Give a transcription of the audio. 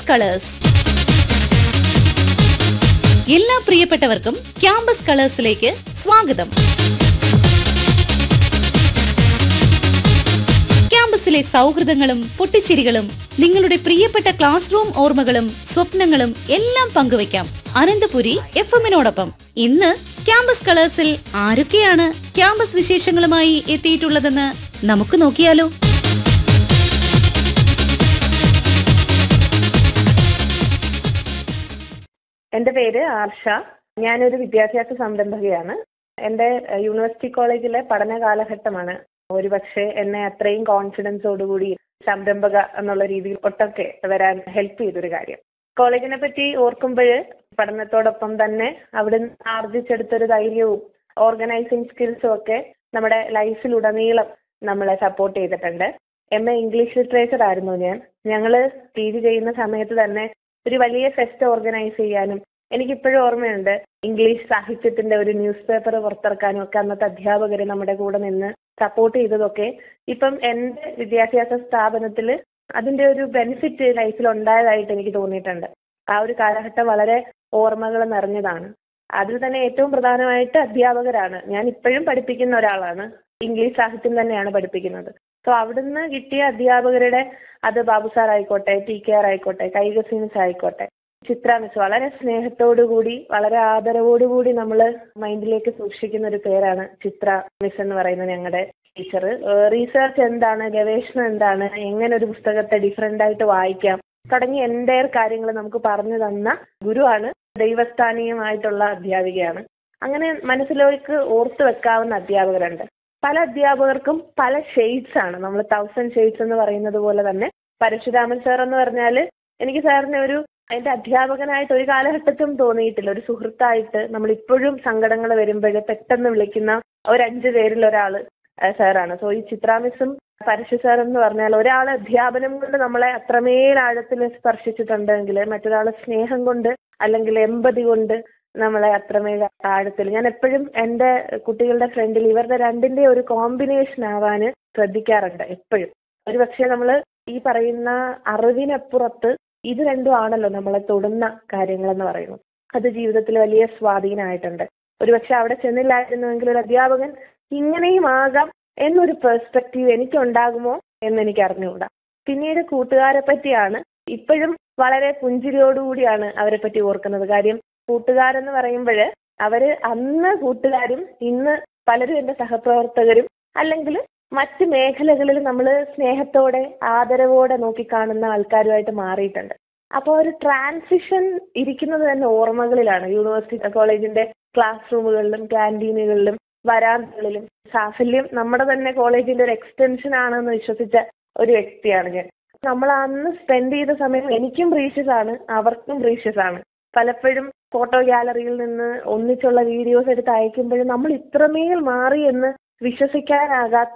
colours എല്ലാ പ്രിയപ്പെട്ടവർക്കും campus കളേഴ്സിലേക്ക് സ്വാഗതം ക്യാമ്പസിലെ സൗഹൃദങ്ങളും പൊട്ടിച്ചിരികളും നിങ്ങളുടെ പ്രിയപ്പെട്ട ക്ലാസ് റൂം ഓർമ്മകളും സ്വപ്നങ്ങളും എല്ലാം പങ്കുവയ്ക്കാം അനന്തപുരി എഫ് എമ്മിനോടൊപ്പം ഇന്ന് ക്യാമ്പസ് കളേഴ്സിൽ ആരൊക്കെയാണ് ക്യാമ്പസ് വിശേഷങ്ങളുമായി എത്തിയിട്ടുള്ളതെന്ന് നമുക്ക് നോക്കിയാലോ എൻ്റെ പേര് ആർഷ ഞാനൊരു വിദ്യാഭ്യാസ സംരംഭകയാണ് എൻ്റെ ഏഹ്, യൂണിവേഴ്സിറ്റി കോളേജിലെ പഠന കാലഘട്ടമാണ് ഒരുപക്ഷെ എന്നെ അത്രയും കോൺഫിഡൻസോടുകൂടി സംരംഭക എന്നുള്ള രീതിയിൽ ഒട്ടൊക്കെ വരാൻ ഹെൽപ്പ് ചെയ്തൊരു കാര്യം കോളേജിനെ പറ്റി ഓർക്കുമ്പോൾ പഠനത്തോടൊപ്പം തന്നെ അവിടുന്ന് ആർജിച്ചെടുത്തൊരു ധൈര്യവും ഓർഗനൈസിങ് സ്കിൽസും ഒക്കെ നമ്മുടെ ലൈഫിലുടനീളം നമ്മളെ സപ്പോർട്ട് ചെയ്തിട്ടുണ്ട് എം എ ഇംഗ്ലീഷ് ലിറ്ററേച്ചർ ആയിരുന്നു ഞാൻ ഞങ്ങൾ പി ജി ചെയ്യുന്ന സമയത്ത് തന്നെ ഒരു വലിയ ഫെസ്റ്റ് ഓർഗനൈസ് ചെയ്യാനും എനിക്കിപ്പോഴും ഓർമ്മയുണ്ട് ഇംഗ്ലീഷ് സാഹിത്യത്തിന്റെ ഒരു ന്യൂസ് പേപ്പർ പുറത്തിറക്കാനും ഒക്കെ അന്നത്തെ അധ്യാപകർ നമ്മുടെ കൂടെ നിന്ന് സപ്പോർട്ട് ചെയ്തതൊക്കെ ഇപ്പം എൻ്റെ വിദ്യാഭ്യാസ സ്ഥാപനത്തിൽ അതിന്റെ ഒരു ബെനിഫിറ്റ് ലൈഫിൽ ഉണ്ടായതായിട്ട് എനിക്ക് തോന്നിയിട്ടുണ്ട് ആ ഒരു കാലഘട്ടം വളരെ ഓർമ്മകൾ നിറഞ്ഞതാണ് അതിൽ തന്നെ ഏറ്റവും പ്രധാനമായിട്ട് അധ്യാപകരാണ് ഞാൻ ഇപ്പോഴും പഠിപ്പിക്കുന്ന ഒരാളാണ് ഇംഗ്ലീഷ് സാഹിത്യം തന്നെയാണ് പഠിപ്പിക്കുന്നത് സോ അവിടുന്ന് കിട്ടിയ അധ്യാപകരുടെ അത് ബാബു സാർ ആയിക്കോട്ടെ ടി കെ ആർ ആയിക്കോട്ടെ കൈക മിസ് ആയിക്കോട്ടെ ചിത്ര മിസ് വളരെ സ്നേഹത്തോടു കൂടി വളരെ ആദരവോടുകൂടി നമ്മൾ മൈൻഡിലേക്ക് സൂക്ഷിക്കുന്ന ഒരു പേരാണ് ചിത്ര മിസ് എന്ന് പറയുന്ന ഞങ്ങളുടെ ടീച്ചർ റീസെർച്ച് എന്താണ് ഗവേഷണം എന്താണ് എങ്ങനെ ഒരു പുസ്തകത്തെ ഡിഫറെന്റ് ആയിട്ട് വായിക്കാം തുടങ്ങി എൻ്റെ കാര്യങ്ങൾ നമുക്ക് പറഞ്ഞു തന്ന ഗുരുവാണ് ദൈവസ്ഥാനീയമായിട്ടുള്ള അധ്യാപികയാണ് അങ്ങനെ മനസ്സിലേക്ക് ഓർത്തു വെക്കാവുന്ന അധ്യാപകരുണ്ട് പല അധ്യാപകർക്കും പല ഷെയ്ഡ്സ് ആണ് നമ്മൾ തൗസൻഡ് ഷെയ്ഡ്സ് എന്ന് പറയുന്നത് പോലെ തന്നെ പരശുരാമൻ സാർ എന്ന് പറഞ്ഞാൽ എനിക്ക് സാറിനെ ഒരു അതിന്റെ അധ്യാപകനായിട്ട് ഒരു കാലഘട്ടത്തിലും തോന്നിയിട്ടില്ല ഒരു സുഹൃത്തായിട്ട് നമ്മൾ ഇപ്പോഴും സങ്കടങ്ങൾ വരുമ്പോൾ പെട്ടെന്ന് വിളിക്കുന്ന ഒരു അഞ്ചു പേരിൽ ഒരാള് സാറാണ് സോ ഈ ചിത്രാ മിസ്സും പരശു സാർ എന്ന് പറഞ്ഞാൽ ഒരാൾ അധ്യാപനം കൊണ്ട് നമ്മളെ അത്രമേൽ ആഴത്തിൽ സ്പർശിച്ചിട്ടുണ്ടെങ്കിൽ മറ്റൊരാൾ സ്നേഹം കൊണ്ട് അല്ലെങ്കിൽ എമ്പതി കൊണ്ട് നമ്മളെ അത്രമേൽ ആഴത്തിൽ ഞാൻ എപ്പോഴും എൻ്റെ കുട്ടികളുടെ ഫ്രണ്ടിൽ ഇവരുടെ രണ്ടിന്റെ ഒരു കോമ്പിനേഷൻ ആവാൻ ശ്രദ്ധിക്കാറുണ്ട് എപ്പോഴും ഒരു പക്ഷേ നമ്മൾ ഈ പറയുന്ന അറിവിനപ്പുറത്ത് ഇത് രണ്ടും ആണല്ലോ നമ്മളെ തൊടുന്ന കാര്യങ്ങൾ എന്ന് പറയുന്നത് അത് ജീവിതത്തിൽ വലിയ സ്വാധീനമായിട്ടുണ്ട് ഒരുപക്ഷെ അവിടെ ചെന്നില്ലായിരുന്നുവെങ്കിൽ ഒരു അധ്യാപകൻ ഇങ്ങനെയും ആകാം എന്നൊരു പെർസ്പെക്റ്റീവ് എനിക്കുണ്ടാകുമോ എന്ന് എനിക്ക് അറിഞ്ഞുകൂടാ പിന്നീട് കൂട്ടുകാരെ പറ്റിയാണ് ഇപ്പോഴും വളരെ പുഞ്ചിരിയോടുകൂടിയാണ് അവരെ പറ്റി ഓർക്കുന്നത് കാര്യം കൂട്ടുകാരെന്ന് പറയുമ്പോൾ അവര് അന്ന് കൂട്ടുകാരും ഇന്ന് പലരും എൻ്റെ സഹപ്രവർത്തകരും അല്ലെങ്കിൽ മറ്റ് മേഖലകളിൽ നമ്മൾ സ്നേഹത്തോടെ ആദരവോടെ നോക്കിക്കാണുന്ന ആൾക്കാരുമായിട്ട് മാറിയിട്ടുണ്ട് അപ്പോൾ ഒരു ട്രാൻസിഷൻ ഇരിക്കുന്നത് തന്നെ ഓർമ്മകളിലാണ് യൂണിവേഴ്സിറ്റി കോളേജിന്റെ ക്ലാസ് റൂമുകളിലും ക്യാൻറ്റീനുകളിലും വരാന്തകളിലും സാഫല്യം നമ്മുടെ തന്നെ കോളേജിന്റെ ഒരു എക്സ്റ്റൻഷൻ ആണെന്ന് വിശ്വസിച്ച ഒരു വ്യക്തിയാണ് ഞാൻ നമ്മൾ അന്ന് സ്പെൻഡ് ചെയ്ത സമയം എനിക്കും പ്രീഷ്യസ് ആണ് അവർക്കും പ്രീഷ്യസ് ആണ് പലപ്പോഴും ഫോട്ടോ ഗാലറിയിൽ നിന്ന് ഒന്നിച്ചുള്ള വീഡിയോസ് എടുത്ത് അയക്കുമ്പോഴും നമ്മൾ ഇത്രമേൽ മാറി എന്ന് വിശ്വസിക്കാനാകാത്ത